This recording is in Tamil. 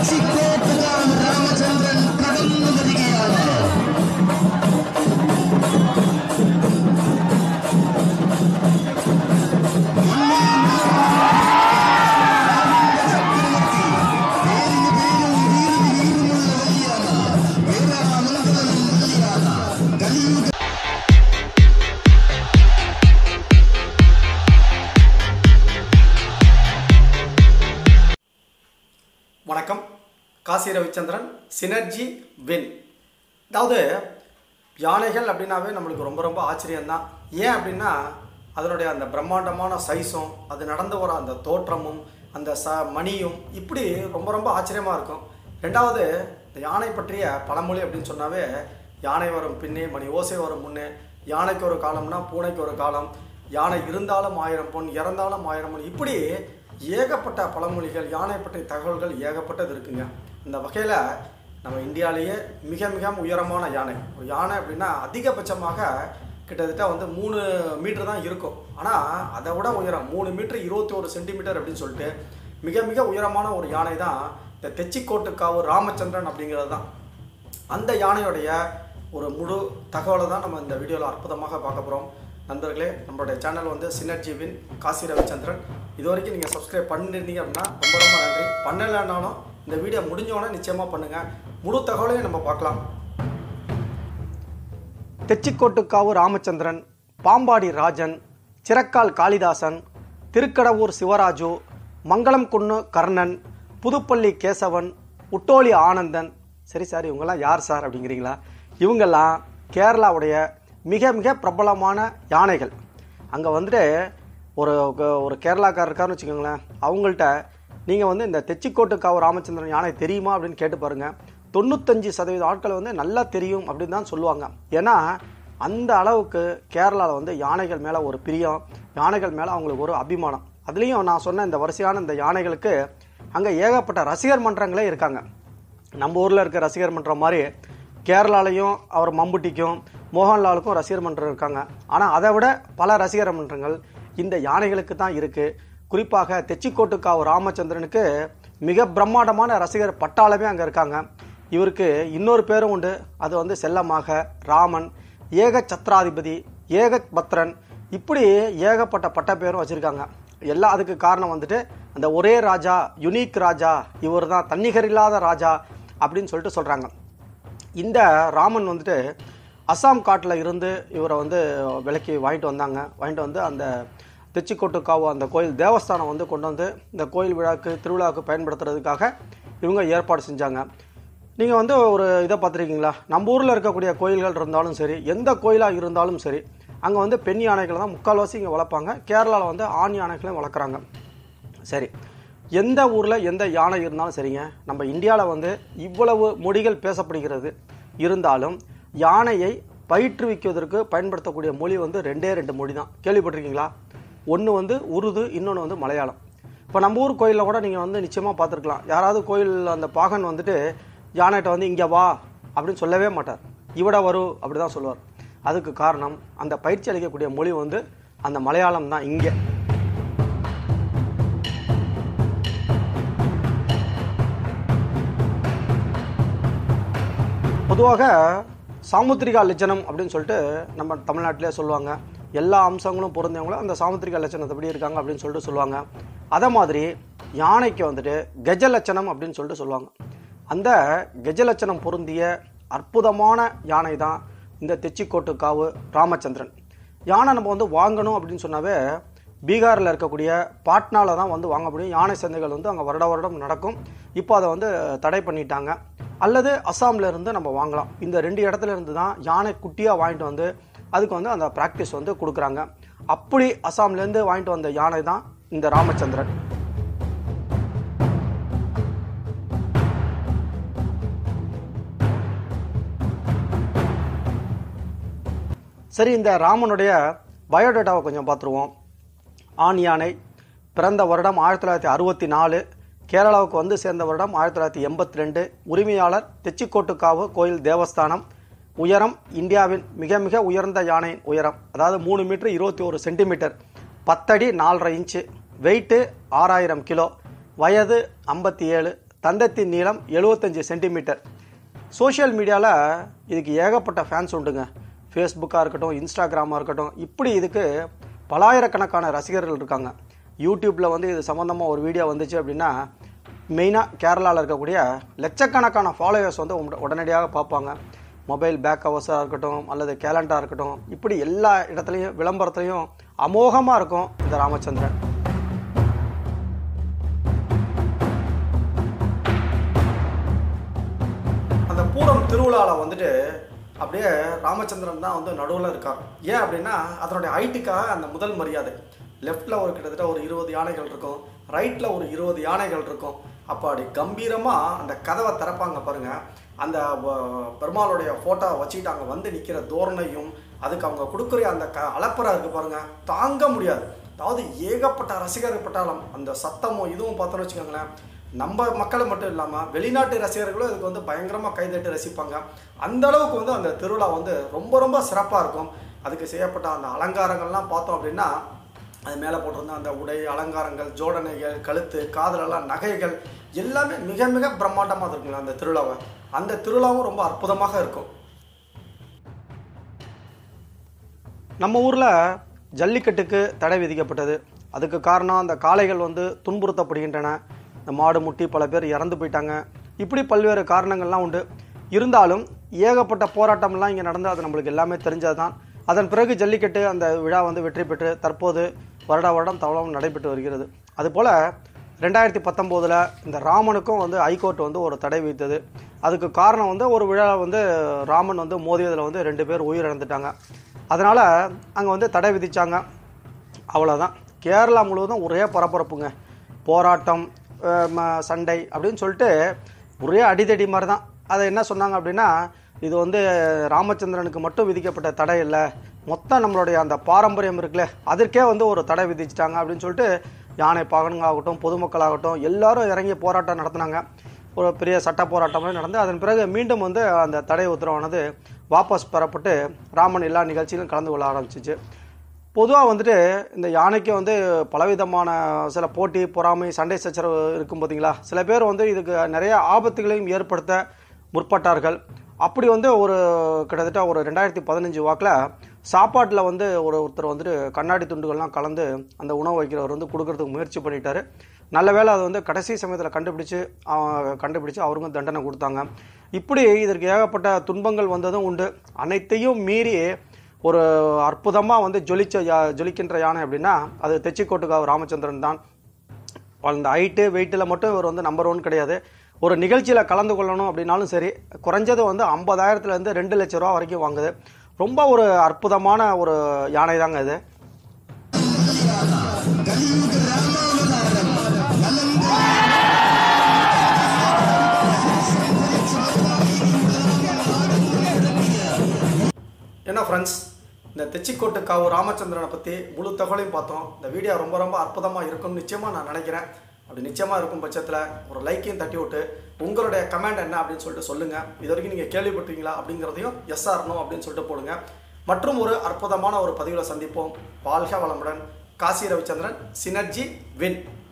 തെച്ചിക്കോട്ടുകാവ് രാമചന്ദ്രൻ കടന്നു വരികയാണ് പേരിന് പേരും വീരിന് വീരുമുള്ള വലിയാണ് വീരാമംഗലം വലിയാണ് കലിയുഗ வணக்கம் காசி ரவிச்சந்திரன் சினர்ஜி வின் அதாவது யானைகள் அப்படின்னாவே நம்மளுக்கு ரொம்ப ரொம்ப ஆச்சரியம்தான் ஏன் அப்படின்னா அதனுடைய அந்த பிரம்மாண்டமான சைஸும் அது நடந்து வர அந்த தோற்றமும் அந்த ச மணியும் இப்படி ரொம்ப ரொம்ப ஆச்சரியமாக இருக்கும் ரெண்டாவது இந்த யானை பற்றிய பழமொழி அப்படின்னு சொன்னாவே யானை வரும் பின்னே மணி ஓசை வரும் முன்னே யானைக்கு ஒரு காலம்னா பூனைக்கு ஒரு காலம் யானை இருந்தாலும் ஆயிரம் பொன் இறந்தாலும் ஆயிரம் பொன் இப்படி ஏகப்பட்ட பழமொழிகள் யானை பற்றிய தகவல்கள் ஏகப்பட்டது இருக்குங்க இந்த வகையில் நம்ம இந்தியாவிலேயே மிக மிக உயரமான யானை ஒரு யானை அப்படின்னா அதிகபட்சமாக கிட்டத்தட்ட வந்து மூணு மீட்டர் தான் இருக்கும் ஆனால் அதை விட உயரம் மூணு மீட்டர் இருபத்தி ஒரு சென்டிமீட்டர் அப்படின்னு சொல்லிட்டு மிக மிக உயரமான ஒரு யானை தான் இந்த தெச்சிக்கோட்டுக்காவு ராமச்சந்திரன் அப்படிங்கிறது தான் அந்த யானையுடைய ஒரு முழு தகவலை தான் நம்ம இந்த வீடியோவில் அற்புதமாக பார்க்க போகிறோம் நண்பர்களே நம்மளுடைய சேனல் வந்து சினர்ஜீவின் காசி ரவிச்சந்திரன் இது வரைக்கும் நீங்கள் சப்ஸ்கிரைப் பண்ணியிருந்தீங்க அப்படின்னா ரொம்ப ரொம்ப நன்றி பண்ணலைன்னாலும் இந்த வீடியோ முடிஞ்சோடனே நிச்சயமாக பண்ணுங்கள் முழு தகவலையும் நம்ம பார்க்கலாம் தெச்சிக்கோட்டுக்காவு ராமச்சந்திரன் பாம்பாடி ராஜன் சிறக்கால் காளிதாசன் திருக்கடவூர் சிவராஜு மங்களம் குன்னு கர்ணன் புதுப்பள்ளி கேசவன் உட்டோலி ஆனந்தன் சரி சார் இவங்கெல்லாம் யார் சார் அப்படிங்கிறீங்களா இவங்கெல்லாம் கேரளாவுடைய மிக மிக பிரபலமான யானைகள் அங்கே வந்துட்டு ஒரு ஒரு கேரளாக்காரர் இருக்காருன்னு வச்சுக்கோங்களேன் அவங்கள்ட்ட நீங்கள் வந்து இந்த தெச்சிக்கோட்டுக்காவு ராமச்சந்திரன் யானை தெரியுமா அப்படின்னு கேட்டு பாருங்கள் தொண்ணூத்தஞ்சு சதவீத ஆட்கள் வந்து நல்லா தெரியும் அப்படின்னு தான் சொல்லுவாங்க ஏன்னா அந்த அளவுக்கு கேரளாவில் வந்து யானைகள் மேலே ஒரு பிரியம் யானைகள் மேலே அவங்களுக்கு ஒரு அபிமானம் அதுலேயும் நான் சொன்ன இந்த வரிசையான இந்த யானைகளுக்கு அங்கே ஏகப்பட்ட ரசிகர் மன்றங்களே இருக்காங்க நம்ம ஊரில் இருக்க ரசிகர் மன்றம் மாதிரி கேரளாலையும் அவர் மம்புட்டிக்கும் மோகன்லாலுக்கும் ரசிகர் மன்றம் இருக்காங்க ஆனால் அதை விட பல ரசிகர் மன்றங்கள் இந்த யானைகளுக்கு தான் இருக்குது குறிப்பாக தெச்சிக்கோட்டுக்காவு ராமச்சந்திரனுக்கு மிக பிரம்மாண்டமான ரசிகர் பட்டாளமே அங்கே இருக்காங்க இவருக்கு இன்னொரு பேரும் உண்டு அது வந்து செல்லமாக ராமன் ஏக சத்ராதிபதி ஏக பத்ரன் இப்படி ஏகப்பட்ட பட்ட பேரும் வச்சுருக்காங்க எல்லாம் அதுக்கு காரணம் வந்துட்டு அந்த ஒரே ராஜா யுனிக் ராஜா இவர் தான் தன்னிகர் இல்லாத ராஜா அப்படின்னு சொல்லிட்டு சொல்கிறாங்க இந்த ராமன் வந்துட்டு அஸ்ஸாம் காட்டில் இருந்து இவரை வந்து விலைக்கு வாங்கிட்டு வந்தாங்க வாங்கிட்டு வந்து அந்த தெச்சிக்கோட்டுக்காவு அந்த கோயில் தேவஸ்தானம் வந்து கொண்டு வந்து இந்த கோயில் விழாக்கு திருவிழாவுக்கு பயன்படுத்துறதுக்காக இவங்க ஏற்பாடு செஞ்சாங்க நீங்கள் வந்து ஒரு இதை பார்த்துருக்கீங்களா நம்ம ஊரில் இருக்கக்கூடிய கோயில்கள் இருந்தாலும் சரி எந்த கோயிலாக இருந்தாலும் சரி அங்கே வந்து பெண் யானைகளை தான் முக்கால்வாசி இங்கே வளர்ப்பாங்க கேரளாவில் வந்து ஆண் யானைகளையும் வளர்க்குறாங்க சரி எந்த ஊரில் எந்த யானை இருந்தாலும் சரிங்க நம்ம இந்தியாவில் வந்து இவ்வளவு மொழிகள் பேசப்படுகிறது இருந்தாலும் யானையை பயிற்றுவிக்குவதற்கு பயன்படுத்தக்கூடிய மொழி வந்து ரெண்டே ரெண்டு மொழி தான் கேள்விப்பட்டிருக்கீங்களா ஒன்று வந்து உருது இன்னொன்று வந்து மலையாளம் இப்போ நம்ம ஊர் கோயிலில் கூட நீங்கள் வந்து நிச்சயமாக பார்த்துருக்கலாம் யாராவது கோயில் அந்த பாகன் வந்துட்டு யானைகிட்ட வந்து இங்கே வா அப்படின்னு சொல்லவே மாட்டார் இவட வரும் அப்படி தான் சொல்லுவார் அதுக்கு காரணம் அந்த பயிற்சி அளிக்கக்கூடிய மொழி வந்து அந்த மலையாளம் தான் இங்கே பொதுவாக சாமுத்திரிகா லட்சணம் அப்படின்னு சொல்லிட்டு நம்ம தமிழ்நாட்டிலே சொல்லுவாங்க எல்லா அம்சங்களும் பொருந்தவங்களும் அந்த சாமுத்திரிகா லட்சணத்தை எப்படி இருக்காங்க அப்படின்னு சொல்லிட்டு சொல்லுவாங்க அதை மாதிரி யானைக்கு வந்துட்டு கஜ லட்சணம் அப்படின்னு சொல்லிட்டு சொல்லுவாங்க அந்த கஜ லட்சணம் பொருந்திய அற்புதமான யானை தான் இந்த தெச்சிக்கோட்டு காவு ராமச்சந்திரன் யானை நம்ம வந்து வாங்கணும் அப்படின்னு சொன்னாவே பீகாரில் இருக்கக்கூடிய பாட்னாவில் தான் வந்து வாங்க முடியும் யானை சந்தைகள் வந்து அங்கே வருட வருடம் நடக்கும் இப்போ அதை வந்து தடை பண்ணிட்டாங்க அல்லது அஸ்ஸாமில் இருந்து நம்ம வாங்கலாம் இந்த ரெண்டு இடத்துல இருந்து தான் யானை குட்டியாக வாங்கிட்டு வந்து அதுக்கு வந்து அந்த ப்ராக்டிஸ் வந்து கொடுக்குறாங்க அப்படி அஸ்ஸாம்லேருந்து வாங்கிட்டு வந்த யானை தான் இந்த ராமச்சந்திரன் சரி இந்த ராமனுடைய பயோடேட்டாவை கொஞ்சம் பார்த்துருவோம் ஆண் யானை பிறந்த வருடம் ஆயிரத்தி தொள்ளாயிரத்தி அறுபத்தி நாலு கேரளாவுக்கு வந்து சேர்ந்த வருடம் ஆயிரத்தி தொள்ளாயிரத்தி எண்பத்தி ரெண்டு உரிமையாளர் தெச்சிக்கோட்டுக்காவு கோயில் தேவஸ்தானம் உயரம் இந்தியாவின் மிக மிக உயர்ந்த யானையின் உயரம் அதாவது மூணு மீட்டர் இருபத்தி ஒரு சென்டிமீட்டர் பத்தடி நாலரை இன்ச்சு வெயிட்டு ஆறாயிரம் கிலோ வயது ஐம்பத்தி ஏழு தந்தத்தின் நீளம் 75 சென்டிமீட்டர் சோஷியல் மீடியாவில் இதுக்கு ஏகப்பட்ட ஃபேன்ஸ் உண்டுங்க ஃபேஸ்புக்காக இருக்கட்டும் இன்ஸ்டாகிராமாக இருக்கட்டும் இப்படி இதுக்கு பலாயிரக்கணக்கான ரசிகர்கள் இருக்காங்க யூடியூப்பில் வந்து இது சம்மந்தமாக ஒரு வீடியோ வந்துச்சு அப்படின்னா மெயினாக கேரளாவில் இருக்கக்கூடிய லட்சக்கணக்கான ஃபாலோவர்ஸ் வந்து உட- உடனடியாக பார்ப்பாங்க மொபைல் பேக் கவர்ஸாக இருக்கட்டும் அல்லது கேலண்டாக இருக்கட்டும் இப்படி எல்லா இடத்துலையும் விளம்பரத்துலையும் அமோகமாக இருக்கும் இந்த ராமச்சந்திரன் அந்த பூரம் திருவிழாவில் வந்துட்டு அப்படியே ராமச்சந்திரன் தான் வந்து நடுவில் இருக்கார் ஏன் அப்படின்னா அதனுடைய ஹைட்டுக்காக அந்த முதல் மரியாதை லெஃப்டில் ஒரு கிட்டத்தட்ட ஒரு இருபது யானைகள் இருக்கும் ரைட்டில் ஒரு இருபது யானைகள் இருக்கும் அப்போ அப்படி கம்பீரமாக அந்த கதவை திறப்பாங்க பாருங்க அந்த வ- பெருமாளுடைய ஃபோட்டோ வச்சுக்கிட்டு அங்கே வந்து நிற்கிற தோரணையும் அதுக்கு அவங்க கொடுக்குற அந்த க அலப்பறை இருக்கு பாருங்க தாங்க முடியாது அதாவது ஏகப்பட்ட ரசிகர் பட்டாளம் அந்த சத்தமும் இதுவும் பார்த்தோன்னு வச்சுக்கோங்களேன் நம்ம மக்களை மட்டும் இல்லாமல் வெளிநாட்டு ரசிகர்களும் இதுக்கு வந்து பயங்கரமாக கைதட்டி ரசிப்பாங்க அந்த அளவுக்கு வந்து அந்த திருவிழா வந்து ரொம்ப ரொம்ப சிறப்பாக இருக்கும் அதுக்கு செய்யப்பட்ட அந்த அலங்காரங்கள்லாம் பார்த்தோம் அப்படின்னா அது மேலே போட்டிருந்த அந்த உடை அலங்காரங்கள் ஜோடனைகள் கழுத்து காதலெல்லாம் நகைகள் எல்லாமே மிக மிக பிரம்மாண்டமாக இருக்குங்களா அந்த திருவிழாவை அந்த திருவிழாவும் ரொம்ப அற்புதமாக இருக்கும் நம்ம ஊரில் ஜல்லிக்கட்டுக்கு தடை விதிக்கப்பட்டது அதுக்கு காரணம் அந்த காளைகள் வந்து துன்புறுத்தப்படுகின்றன இந்த மாடு முட்டி பல பேர் இறந்து போயிட்டாங்க இப்படி பல்வேறு காரணங்கள்லாம் உண்டு இருந்தாலும் ஏகப்பட்ட போராட்டம்லாம் இங்கே நடந்து அது நம்மளுக்கு எல்லாமே தெரிஞ்சது தான் அதன் பிறகு ஜல்லிக்கட்டு அந்த விழா வந்து வெற்றி பெற்று தற்போது வருடா வருடம் தவளம் நடைபெற்று வருகிறது அதுபோல் ரெண்டாயிரத்தி பத்தொம்போதில் இந்த ராமனுக்கும் வந்து ஹைகோர்ட் வந்து ஒரு தடை விதித்தது அதுக்கு காரணம் வந்து ஒரு விழா வந்து ராமன் வந்து மோதியதில் வந்து ரெண்டு பேர் உயிரிழந்துட்டாங்க அதனால் அங்கே வந்து தடை விதித்தாங்க அவ்வளோதான் கேரளா முழுவதும் ஒரே பரபரப்புங்க போராட்டம் அஹ், ம- சண்டை அப்படின்னு சொல்லிட்டு ஒரே அடிதடி மாதிரி தான் அதை என்ன சொன்னாங்க அப்படின்னா இது வந்து ராமச்சந்திரனுக்கு மட்டும் விதிக்கப்பட்ட தடை இல்லை மொத்தம் நம்மளுடைய அந்த பாரம்பரியம் இருக்குல்ல அதற்கே வந்து ஒரு தடை விதிச்சிட்டாங்க அப்படின்னு சொல்லிட்டு யானை பாகனுங்களாகட்டும் பொதுமக்களாகட்டும் எல்லாரும் இறங்கி போராட்டம் நடத்தினாங்க ஒரு பெரிய சட்ட போராட்டமே நடந்து அதன் பிறகு மீண்டும் வந்து அந்த தடை உத்தரவானது வாபஸ் பெறப்பட்டு ராமன் எல்லா நிகழ்ச்சியிலும் கலந்து கொள்ள ஆரம்பிச்சிச்சு பொதுவாக வந்துட்டு இந்த யானைக்கு வந்து பலவிதமான சில போட்டி பொறாமை சண்டை சச்சரவு இருக்கும் பார்த்தீங்களா சில பேர் வந்து இதுக்கு நிறைய ஆபத்துகளையும் ஏற்படுத்த முற்பட்டார்கள் அப்படி வந்து ஒரு கிட்டத்தட்ட ஒரு ரெண்டாயிரத்தி பதினஞ்சு வாக்கில் சாப்பாட்டில் வந்து ஒரு ஒருத்தர் வந்துட்டு கண்ணாடி துண்டுகள்லாம் கலந்து அந்த உணவு வைக்கிறவர் வந்து கொடுக்கறதுக்கு முயற்சி பண்ணிட்டாரு நல்ல வேளை அது வந்து கடைசி சமயத்தில் கண்டுபிடிச்சு அவன் கண்டுபிடிச்சு அவருக்கும் தண்டனை கொடுத்தாங்க இப்படி இதற்கு ஏகப்பட்ட துன்பங்கள் வந்ததும் உண்டு அனைத்தையும் மீறி ஒரு அற்புதமாக வந்து ஜொலிச்ச யா- ஜொலிக்கின்ற யானை அப்படின்னா அது தெச்சிக்கோட்டுக்காவு ராமச்சந்திரன் தான் அந்த ஹைட்டு வெயிட்டில் மட்டும் இவர் வந்து நம்பர் ஒன் கிடையாது ஒரு நிகழ்ச்சியில் கலந்து கொள்ளணும் அப்படின்னாலும் சரி குறைஞ்சது வந்து ஐம்பதாயிரத்துலேருந்து ரெண்டு லட்ச ரூபா வரைக்கும் வாங்குது ரொம்ப ஒரு அற்புதமான ஒரு யானை தாங்க இது கலியுக ராமாவதாரம் நலந்த என்ன ஃப்ரெண்ட்ஸ் இந்த தெச்சிக்கோட்டு காவு ராமச்சந்திரனை பற்றி முழு தகவலையும் பார்த்தோம் இந்த வீடியோ ரொம்ப ரொம்ப அற்புதமாக இருக்கும்னு நிச்சயமாக நான் நினைக்கிறேன் அப்படி நிச்சயமாக இருக்கும் பட்சத்தில் ஒரு லைக்கையும் தட்டி விட்டு உங்களுடைய கமெண்ட் என்ன அப்படின்னு சொல்லிட்டு சொல்லுங்கள் இது வரைக்கும் நீங்கள் கேள்விப்பட்டீங்களா அப்படிங்கிறதையும் எஸ் ஆர்னோ அப்படின்னு சொல்லிட்டு போடுங்க மற்றும் ஒரு அற்புதமான ஒரு பதிவில் சந்திப்போம் வாழ்க வளமுடன் காசி ரவிச்சந்திரன் சினர்ஜி வின்